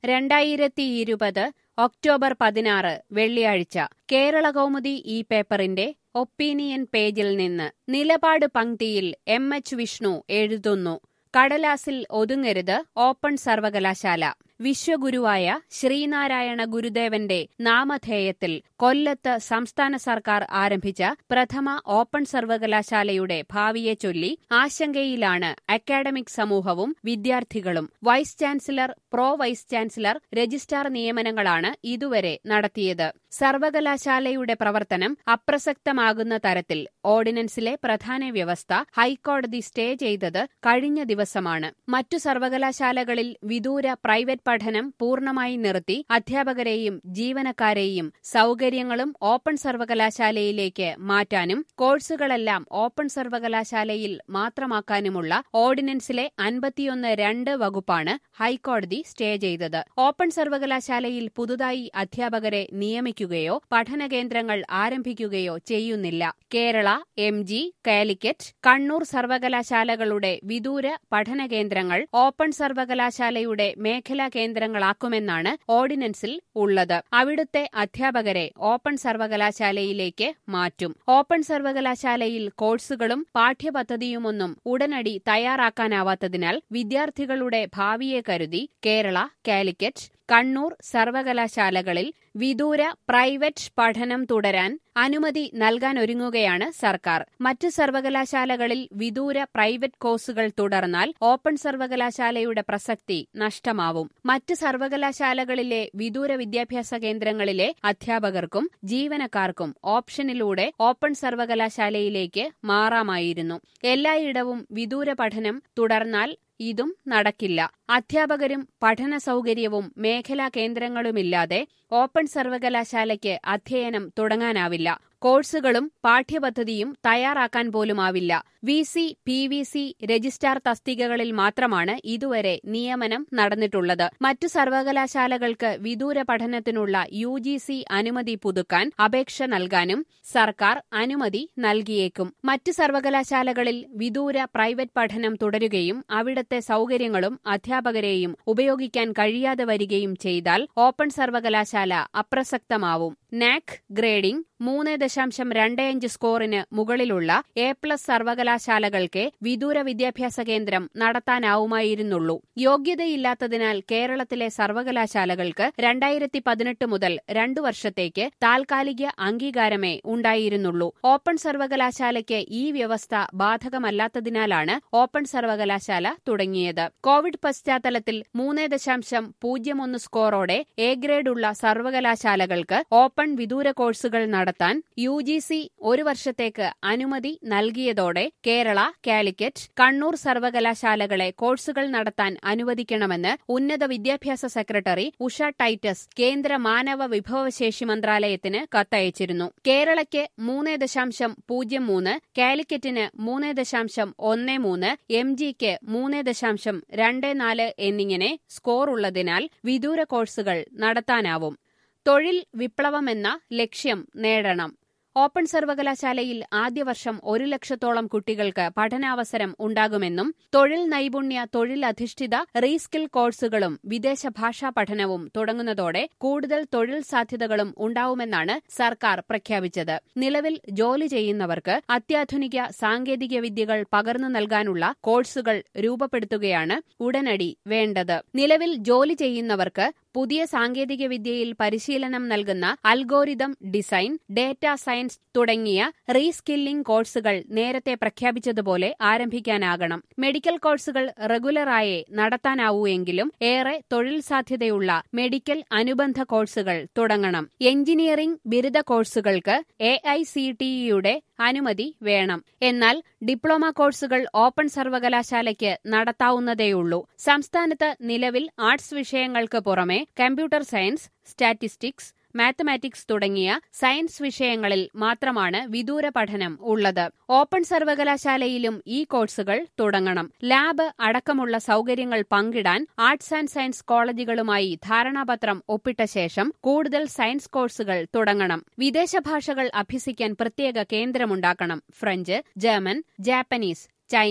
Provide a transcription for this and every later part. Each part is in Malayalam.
രണ്ടായിരത്തി ഇരുപത് ഒക്ടോബർ പതിനാറ് വെള്ളിയാഴ്ച കേരള കൗമുദി ഈ പേപ്പറിന്റെ ഒപ്പീനിയൻ പേജിൽ നിന്ന് നിലപാട് പങ്ക്തിയിൽ എം എച്ച് വിഷ്ണു എഴുതുന്നു കടലാസിൽ ഒതുങ്ങരുത് ഓപ്പൺ സർവകലാശാല വിശ്വഗുരുവായ ശ്രീനാരായണ ഗുരുദേവന്റെ നാമധേയത്തിൽ കൊല്ലത്ത് സംസ്ഥാന സർക്കാർ ആരംഭിച്ച പ്രഥമ ഓപ്പൺ സർവകലാശാലയുടെ ഭാവിയെ ചൊല്ലി ആശങ്കയിലാണ് അക്കാഡമിക് സമൂഹവും വിദ്യാർത്ഥികളും vice chancellor pro vice chancellor registrar നിയമനങ്ങളാണ് ഇതുവരെ നടത്തിയത് സർവകലാശാലയുടെ പ്രവർത്തനം അപ്രസക്തമാകുന്ന തരത്തിൽ ഓർഡിനൻസിലെ പ്രധാന വ്യവസ്ഥ ഹൈക്കോടതി സ്റ്റേ ചെയ്തത് കഴിഞ്ഞ ദിവസമാണ് മറ്റു സർവകലാശാലകളിൽ വിദൂര പ്രൈവറ്റ് പഠനം പൂർണ്ണമായി നിർത്തി അധ്യാപകരെയും ജീവനക്കാരെയും സൗകര്യങ്ങളും ഓപ്പൺ സർവകലാശാലയിലേക്ക് മാറ്റാനും കോഴ്സുകളെല്ലാം ഓപ്പൺ സർവകലാശാലയിൽ മാത്രമാക്കാനുമുള്ള ഓർഡിനൻസിലെ അൻപത്തിയൊന്ന് രണ്ട് വകുപ്പാണ് ഹൈക്കോടതി സ്റ്റേ ചെയ്തത് ഓപ്പൺ സർവകലാശാലയിൽ പുതുതായി അധ്യാപകരെ നിയമിക്കുകയോ പഠന കേന്ദ്രങ്ങൾ ആരംഭിക്കുകയോ ചെയ്യുന്നില്ല കേരള എം ജി കാലിക്കറ്റ് കണ്ണൂർ സർവകലാശാലകളുടെ വിദൂര പഠന കേന്ദ്രങ്ങൾ ഓപ്പൺ സർവകലാശാലയുടെ മേഖലാ കേന്ദ്രങ്ങളാക്കുമെന്നാണ് ഓർഡിനൻസിൽ ഉള്ളത് അവിടുത്തെ അധ്യാപകരെ ഓപ്പൺ സർവകലാശാലയിലേക്ക് മാറ്റും ഓപ്പൺ സർവകലാശാലയിൽ കോഴ്സുകളും പാഠ്യപദ്ധതിയുമൊന്നും ഉടനടി തയ്യാറാക്കാനാവാത്തതിനാൽ വിദ്യാർത്ഥികളുടെ ഭാവിയെ കരുതി കേരള കാലിക്കറ്റ് കണ്ണൂർ സർവകലാശാലകളിൽ വിദൂര പ്രൈവറ്റ് പഠനം തുടരാൻ അനുമതി നൽകാനൊരുങ്ങുകയാണ് സർക്കാർ മറ്റ് സർവകലാശാലകളിൽ വിദൂര പ്രൈവറ്റ് കോഴ്സുകൾ തുടർന്നാൽ ഓപ്പൺ സർവകലാശാലയുടെ പ്രസക്തി നഷ്ടമാവും മറ്റ് സർവകലാശാലകളിലെ വിദൂര വിദ്യാഭ്യാസ കേന്ദ്രങ്ങളിലെ അധ്യാപകർക്കും ജീവനക്കാർക്കും ഓപ്ഷനിലൂടെ ഓപ്പൺ സർവകലാശാലയിലേക്ക് മാറാമായിരുന്നു എല്ലായിടവും വിദൂര പഠനം തുടർന്നാൽ ഇതും നടക്കില്ല അധ്യാപകരും പഠന സൗകര്യവും മേഖലാ കേന്ദ്രങ്ങളുമില്ലാതെ ഓപ്പൺ സർവകലാശാലയ്ക്ക് അധ്യയനം തുടങ്ങാനാവില്ല കോഴ്സുകളും പാഠ്യപദ്ധതിയും തയ്യാറാക്കാൻ പോലുമാവില്ല V C P V C registrar തസ്തികകളിൽ മാത്രമാണ് ഇതുവരെ നിയമനം നടന്നിട്ടുള്ളത് മറ്റു സർവകലാശാലകൾക്ക് വിദൂര പഠനത്തിനുള്ള യു ജി സി അനുമതി പുതുക്കാൻ അപേക്ഷ നൽകാനും സർക്കാർ അനുമതി നൽകിയേക്കും മറ്റു സർവകലാശാലകളിൽ വിദൂര പ്രൈവറ്റ് പഠനം തുടരുകയും അവിടത്തെ സൗകര്യങ്ങളും അധ്യാപകരെയും ഉപയോഗിക്കാൻ കഴിയാതെ വരികയും ചെയ്താൽ ഓപ്പൺ സർവകലാശാല അപ്രസക്തമാവും നാക് ഗ്രേഡിംഗ് മൂന്ന് ദശാംശം രണ്ട് അഞ്ച് സ്കോറിന് മുകളിലുള്ള എ പ്ലസ് സർവകലാശാലകൾക്ക് വിദൂര വിദ്യാഭ്യാസ കേന്ദ്രം നടത്താനാവുമായിരുന്നുള്ളൂ യോഗ്യതയില്ലാത്തതിനാൽ കേരളത്തിലെ സർവകലാശാലകൾക്ക് രണ്ടായിരത്തി പതിനെട്ട് മുതൽ രണ്ടു വർഷത്തേക്ക് താൽക്കാലിക അംഗീകാരമേ ഉണ്ടായിരുന്നുള്ളൂ ഓപ്പൺ സർവകലാശാലയ്ക്ക് ഈ വ്യവസ്ഥ ബാധകമല്ലാത്തതിനാലാണ് ഓപ്പൺ സർവകലാശാല തുടങ്ങിയത് കോവിഡ് പശ്ചാത്തലത്തിൽ മൂന്ന് ദശാംശം പൂജ്യം ഒന്ന് സ്കോറോടെ എ ഗ്രേഡുള്ള സർവകലാശാലകൾക്ക് ഓപ്പൺ വിദൂര കോഴ്സുകൾ നടത്താൻ യു ജി സി ഒരു വർഷത്തേക്ക് അനുമതി നൽകിയതോടെ കേരള കാലിക്കറ്റ് കണ്ണൂർ സർവകലാശാലകളെ കോഴ്സുകൾ നടത്താൻ അനുവദിക്കണമെന്ന് ഉന്നത വിദ്യാഭ്യാസ സെക്രട്ടറി ഉഷ ടൈറ്റസ് കേന്ദ്ര മാനവ വിഭവശേഷി മന്ത്രാലയത്തിന് കത്തയച്ചിരുന്നു കേരളയ്ക്ക് മൂന്ന് ദശാംശം പൂജ്യം മൂന്ന് കാലിക്കറ്റിന് മൂന്ന് ദശാംശം ഒന്ന് മൂന്ന് എം ജിക്ക് മൂന്ന് ദശാംശം രണ്ട് നാല് എന്നിങ്ങനെ സ്കോർ ഉള്ളതിനാൽ വിദൂര കോഴ്സുകൾ നടത്താനാവും തൊഴിൽ വിപ്ലവമെന്ന ലക്ഷ്യം നേടണം ഓപ്പൺ സർവകലാശാലയിൽ ആദ്യ വർഷം ഒരു ലക്ഷത്തോളം കുട്ടികൾക്ക് പഠനാവസരം ഉണ്ടാകുമെന്നും തൊഴിൽ നൈപുണ്യ തൊഴിലധിഷ്ഠിത റീസ്കിൽ കോഴ്സുകളും വിദേശ ഭാഷാ പഠനവും തുടങ്ങുന്നതോടെ കൂടുതൽ തൊഴിൽ സാധ്യതകളും ഉണ്ടാവുമെന്നാണ് സർക്കാർ പ്രഖ്യാപിച്ചത് നിലവിൽ ജോലി ചെയ്യുന്നവർക്ക് അത്യാധുനിക സാങ്കേതിക വിദ്യകൾ പകർന്നു നൽകാനുള്ള കോഴ്സുകൾ രൂപപ്പെടുത്തുകയാണ് ഉടനടി വേണ്ടത് നിലവിൽ ജോലി ചെയ്യുന്നവർക്ക് പുതിയ സാങ്കേതിക വിദ്യയിൽ പരിശീലനം നൽകുന്ന അൽഗോരിതം ഡിസൈൻ ഡേറ്റ സയൻസ് തുടങ്ങിയ റീസ്കില്ലിംഗ് കോഴ്സുകൾ നേരത്തെ പ്രഖ്യാപിച്ചതുപോലെ ആരംഭിക്കാനാകണം മെഡിക്കൽ കോഴ്സുകൾ റെഗുലറായേ നടത്താനാവൂ എങ്കിലും ഏറെ തൊഴിൽ സാധ്യതയുള്ള മെഡിക്കൽ അനുബന്ധ കോഴ്സുകൾ തുടങ്ങണം എഞ്ചിനീയറിംഗ് ബിരുദ കോഴ്സുകൾക്ക് എ ഐ സി ടിയുടെ അനുമതി വേണം എന്നാൽ ഡിപ്ലോമ കോഴ്സുകൾ ഓപ്പൺ സർവകലാശാലയ്ക്ക് നടത്താവുന്നതേയുള്ളൂ സംസ്ഥാനത്ത് നിലവിൽ ആർട്സ് വിഷയങ്ങൾക്ക് പുറമെ കമ്പ്യൂട്ടർ സയൻസ് സ്റ്റാറ്റിസ്റ്റിക്സ് മാത്തമാറ്റിക്സ് തുടങ്ങിയ സയൻസ് വിഷയങ്ങളിൽ മാത്രമാണ് വിദൂര പഠനം ഉള്ളത് ഓപ്പൺ സർവകലാശാലയിലും ഈ കോഴ്സുകൾ തുടങ്ങണം ലാബ് അടക്കമുള്ള സൗകര്യങ്ങൾ പങ്കിടാൻ ആർട്സ് ആൻഡ് സയൻസ് കോളേജുകളുമായി ധാരണാപത്രം ഒപ്പിട്ട ശേഷം കൂടുതൽ സയൻസ് കോഴ്സുകൾ തുടങ്ങണം വിദേശ ഭാഷകൾ അഭ്യസിക്കാൻ പ്രത്യേക കേന്ദ്രമുണ്ടാക്കണം French German Japanese Chinese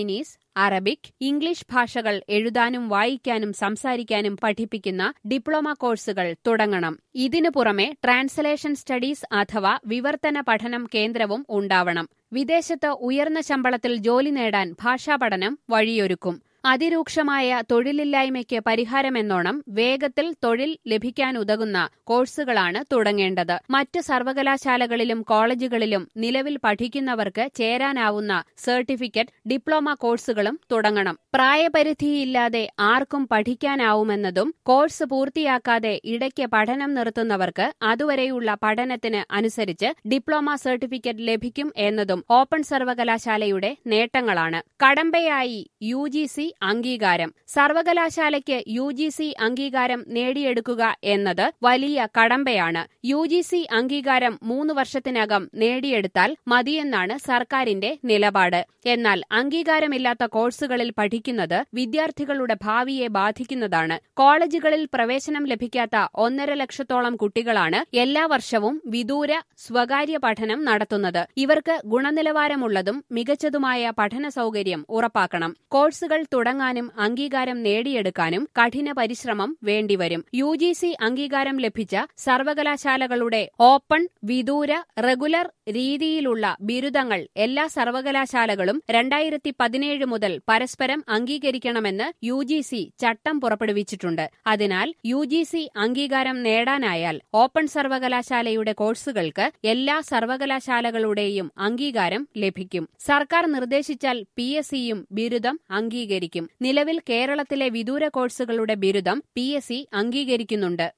Arabic English ഭാഷകൾ എഴുതാനും വായിക്കാനും സംസാരിക്കാനും പഠിപ്പിക്കുന്ന ഡിപ്ലോമ കോഴ്സുകൾ തുടങ്ങണം ഇതിനു പുറമെ ട്രാൻസ്ലേഷൻ സ്റ്റഡീസ് അഥവാ വിവർത്തന പഠനം കേന്ദ്രവും ഉണ്ടാവണം വിദേശത്ത് ഉയർന്ന ശമ്പളത്തിൽ ജോലി നേടാൻ ഭാഷാപഠനം വഴിയൊരുക്കും അതിരൂക്ഷമായ തൊഴിലില്ലായ്മയ്ക്ക് പരിഹാരമെന്നോണം വേഗത്തിൽ തൊഴിൽ ലഭിക്കാനുതകുന്ന കോഴ്സുകളാണ് തുടങ്ങേണ്ടത് മറ്റ് സർവകലാശാലകളിലും കോളേജുകളിലും നിലവിൽ പഠിക്കുന്നവർക്ക് ചേരാനാവുന്ന സർട്ടിഫിക്കറ്റ് ഡിപ്ലോമ കോഴ്സുകളും തുടങ്ങണം പ്രായപരിധിയില്ലാതെ ആർക്കും പഠിക്കാനാവുമെന്നതും കോഴ്സ് പൂർത്തിയാക്കാതെ ഇടയ്ക്ക് പഠനം നിർത്തുന്നവർക്ക് അതുവരെയുള്ള പഠനത്തിന് അനുസരിച്ച് ഡിപ്ലോമ സർട്ടിഫിക്കറ്റ് ലഭിക്കും എന്നതും ഓപ്പൺ സർവകലാശാലയുടെ നേട്ടങ്ങളാണ് കടമ്പയായി യു ജി സി അംഗീകാരം സർവകലാശാലയ്ക്ക് യു ജി സി അംഗീകാരം നേടിയെടുക്കുക എന്നത് വലിയ കടമ്പയാണ് യു ജി സി അംഗീകാരം മൂന്ന് വർഷത്തിനകം നേടിയെടുത്താൽ മതിയെന്നാണ് സർക്കാരിന്റെ നിലപാട് എന്നാൽ അംഗീകാരമില്ലാത്ത കോഴ്സുകളിൽ പഠിക്കുന്നത് വിദ്യാർത്ഥികളുടെ ഭാവിയെ ബാധിക്കുന്നതാണ് കോളേജുകളിൽ പ്രവേശനം ലഭിക്കാത്ത ഒന്നര ലക്ഷത്തോളം കുട്ടികളാണ് എല്ലാ വർഷവും വിദൂര സ്വകാര്യ പഠനം നടത്തുന്നത് ഇവർക്ക് ഗുണനിലവാരമുള്ളതും മികച്ചതുമായ പഠന സൗകര്യം ഉറപ്പാക്കണം കോഴ്സുകൾ തുടങ്ങാനും അംഗീകാരം നേടിയെടുക്കാനും കഠിന പരിശ്രമം വേണ്ടിവരും യു ജി സി അംഗീകാരം ലഭിച്ച സർവകലാശാലകളുടെ ഓപ്പൺ വിദൂര റെഗുലർ രീതിയിലുള്ള ബിരുദങ്ങൾ എല്ലാ സർവകലാശാലകളും രണ്ടായിരത്തി പതിനേഴ് മുതൽ പരസ്പരം അംഗീകരിക്കണമെന്ന് യു ജി സി ചട്ടം പുറപ്പെടുവിച്ചിട്ടുണ്ട് അതിനാൽ യു ജി സി അംഗീകാരം നേടാനായാൽ ഓപ്പൺ സർവകലാശാലയുടെ കോഴ്സുകൾക്ക് എല്ലാ സർവകലാശാലകളുടെയും അംഗീകാരം ലഭിക്കും സർക്കാർ നിർദ്ദേശിച്ചാൽ പി എസ് സിയും ബിരുദം അംഗീകരിക്കും നിലവിൽ കേരളത്തിലെ വിദൂര കോഴ്സുകളുടെ ബിരുദം പി എസ് സി അംഗീകരിക്കുന്നുണ്ട്